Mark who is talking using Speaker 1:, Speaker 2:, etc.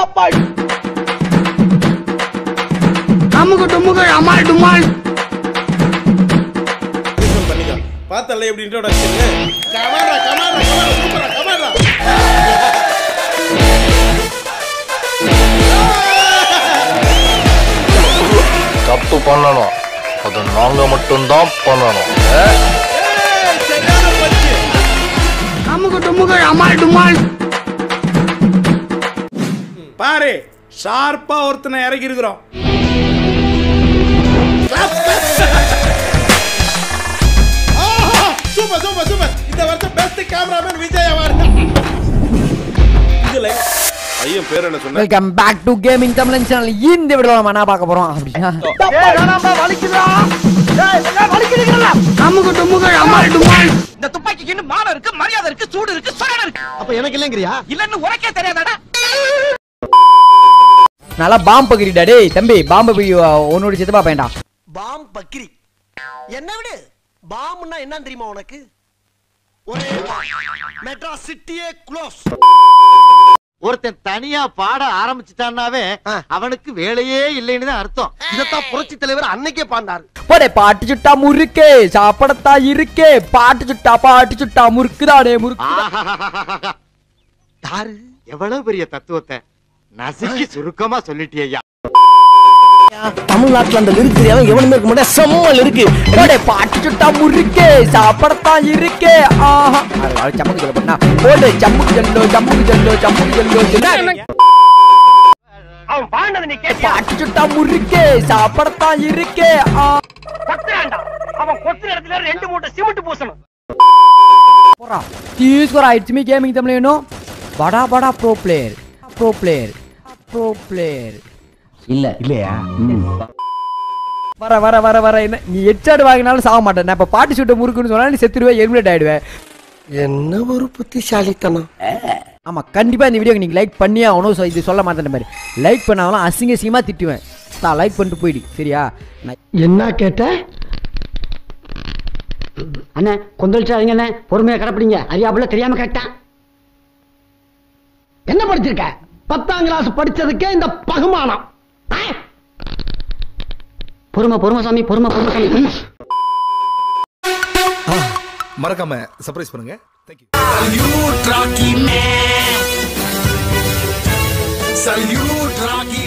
Speaker 1: சாப்பாடு அமுக்கு டுமுக்கு அமால் டுமால்
Speaker 2: பண்ணிக்கோ பார்த்தல எப்படி இன்ட்ரோடக்ஷன் கமாரா கமாரா கமாரா சூப்பரா கமாரா
Speaker 3: தப்பு பண்ணணும் அது நாங்க மட்டும்தான் பண்ணணும்
Speaker 2: ஏய், சரியான பஞ்சு
Speaker 1: அமுக்கு டுமுக்கு அமால் டுமால்
Speaker 2: பாரு ஷார்ப்பா ஒருத்தனை இறக்கி இருக்கிறோம் சூப்பர் சூப்பர் சூப்பர் இந்த வருஷம் பெஸ்ட் கேமராமேன் விஜய் அவார்டு இதுல ஐயன் பேர் என்ன சொன்ன
Speaker 4: welcome back to gaming Tamizhan channel இந்த வீடியோல நம்ம என்ன பார்க்க போறோம் அப்படின்னா
Speaker 1: அமுக்கு டுமுக்கு அமால் டுமால்
Speaker 5: இந்த துப்பாக்கிக்கு இன்னும் மானம் இருக்கு மரியாதை இருக்கு சூடு இருக்கு சரணம் இருக்கு
Speaker 6: அப்ப எனக்கு இல்லங்கிறியா
Speaker 5: இல்லன்னு உனக்கே தெரியாதாடா
Speaker 4: நல்லா பாம்பு பகிரிடா டேய் தம்பி பாம்பு பகி உன்னோட சித்தப்பா பையன்டா
Speaker 6: பாம் பக்கிரி என்ன விடு பாம்னா என்னன்னு தெரியுமா உனக்கு ஒரே மெட்ராஸ் சிட்டியே க்ளோஸ்
Speaker 7: ஒருத்தன் தனியா பாட ஆரம்பிச்சுட்டான்னாவே
Speaker 6: ஆ.
Speaker 7: அவனுக்கு வேலையே இல்லைன்னு தான் அர்த்தம்
Speaker 6: இதத்தான் புரட்சி தலைவர் அன்னைக்கே பாண்டாரு
Speaker 4: போடே பாட்டு சுட்டா முறுக்கே சாப்பிடத்தா இருக்கே பாட்டு சுட்டா பாட்டு சுட்டா முறுக்குதானே முறுக்கு
Speaker 7: ஆஹாஹாஹாஹா.
Speaker 6: யாரு
Speaker 7: எவ்வளவு பெரிய தத்துவத்தை நசுக்கி சுருக்கமா சொல்லிட்டியா
Speaker 6: தமிழ்நாட்டுல அந்த லிருக்கு தெரியாம எவனுமே இருக்க மாட்டேன் செம்மல் இருக்கு
Speaker 4: போடே பாட்டு சுட்டா முறுக்கே சாப்பிடத்தா இருக்கே ஆஹா அது அது சம்முக்கு சொல்ல பண்ணா போடே சம்முக்கு ஜல்லோ சம்முக்கு ஜல்லோ சம்முக்கு ஜல்லோ என்ன
Speaker 5: அவன் பாண்டது நீ கேட்டியா
Speaker 4: பாட்டு சுட்டா முறுக்கே சாப்பிடத்தா இருக்கே ஆ
Speaker 5: கொத்துறான்டா அவன் கொத்துற இடத்துல ரெண்டு மூட்டை சிமெண்ட் பூசணும்
Speaker 4: போறா தீஸ்வரா இட்ஸ் மீ கேமிங் தமிழ் படா படா bro player bro player bro player இல்ல இல்லையா வர வர வர வர என்ன நீ ஹெட்ஷாட் வாங்கினாலும் சாக மாட்டேன் நான் இப்ப பாட்டு சுட்ட முறுக்குன்னு சொன்னா நீ செத்துருவே எலிமினேட் ஆயிடுவேன்
Speaker 6: என்ன ஒரு புத்திசாலித்தனம்
Speaker 4: ஆமா கண்டிப்பா இந்த வீடியோக்கு நீங்க லைக் பண்ணியே ஆகணும் ஸோ இது சொல்ல மாட்டேன் மாதிரி லைக் பண்ணாலும் அசிங்க அசிங்கமா திட்டுவேன் தான் லைக் பண்ணிட்டு போயிடு சரியா நான்
Speaker 6: என்ன கேட்ட
Speaker 8: அண்ணே கொந்தளிச்சாதீங்க அண்ணே பொறுமையா கடைப்பிடிங்க அறியாப்புல தெரியாம கேட்டான்
Speaker 6: என்ன படிச்சிருக்க பத்தாம் கிளாஸ் படிச்சதுக்கே இந்த பகுமானம் ஆ?
Speaker 8: பொறுமை பொறுமை சாமி பொறுமை பொறுமை சாமி ம்.
Speaker 9: மறக்காம சர்ப்ரைஸ் பண்ணுங்க தேங்க்யூ
Speaker 2: சல்யூட் ராக்கி